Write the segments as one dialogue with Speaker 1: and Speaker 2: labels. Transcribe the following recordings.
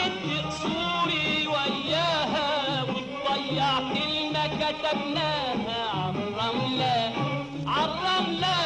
Speaker 1: وعدت قصوري وياها وتضيع كلمة كتبناها عالرملة عالرملة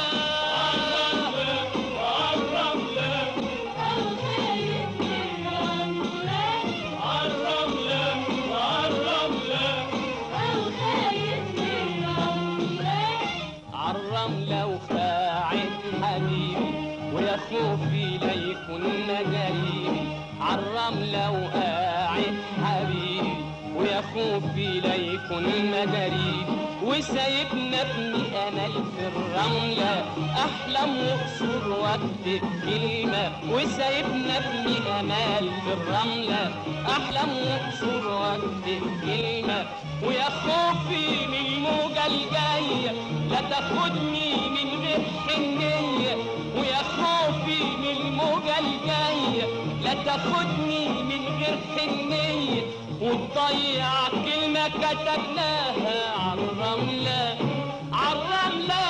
Speaker 1: عالرملة وفاعل حبيبي ويا خوفي لا يكون جريمي عالرملة وقاعد حبيبي ويا خوفي لا يكون جريمي وسايبنا ابني امل في الرملة احلم واقصر واكتب كلمة وسايبنا ابني امل في الرملة احلم واقصر واكتب كلمة ويا خوفي من الموجة الجاية لا تاخدني من غير حنية ويا خوفي من الموجة الجاية لا تاخدني من غير حنية وتضيع كلمة كتبناها عالرملة عالرملة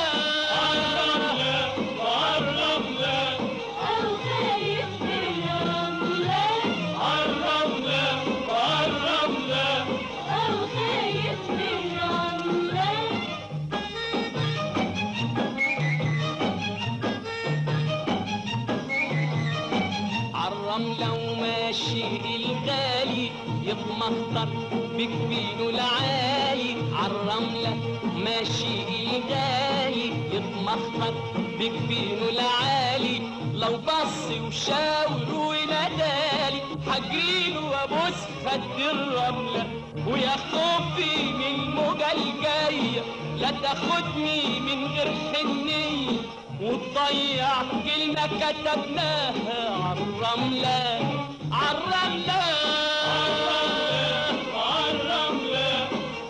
Speaker 1: عالرملة وماشي الغالي يتمخطر بجبينه العالي عالرملة ماشي الغالي يتمخطر بجبينه العالي لو بص وشاور ونادالي حجريله وابوس خد الرملة ويا خوفي من الموجة الجاية لا تاخدني من غير حنية وتضيع كلمة كتبناها عالرملة عالرملة عالرملة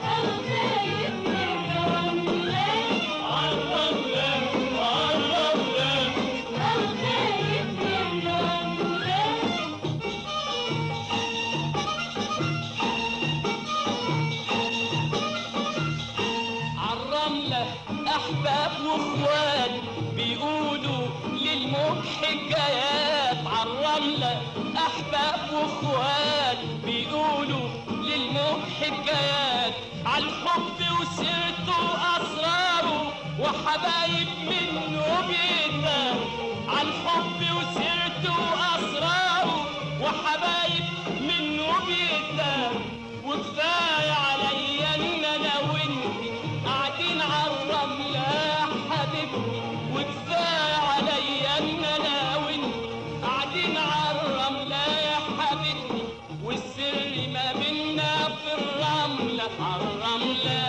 Speaker 1: عالرملة أحباب وإخوات بيقولوا للموت حكايات عالرملة أحباب وإخوات بيقولوا للموت حكايات عالحب وسيرته وأسراره وحبايب منه بيتها عالحب وسيرته وأسراره وحبايب منه بيتها وكفاية عليا إن أنا وإنتي قاعدين عالرملة يا حبيبتي وكفاية عليا إن أنا وإنتي قاعدين عالرملة يا حبيبتي والسر ما بينا في الرملة عالرملة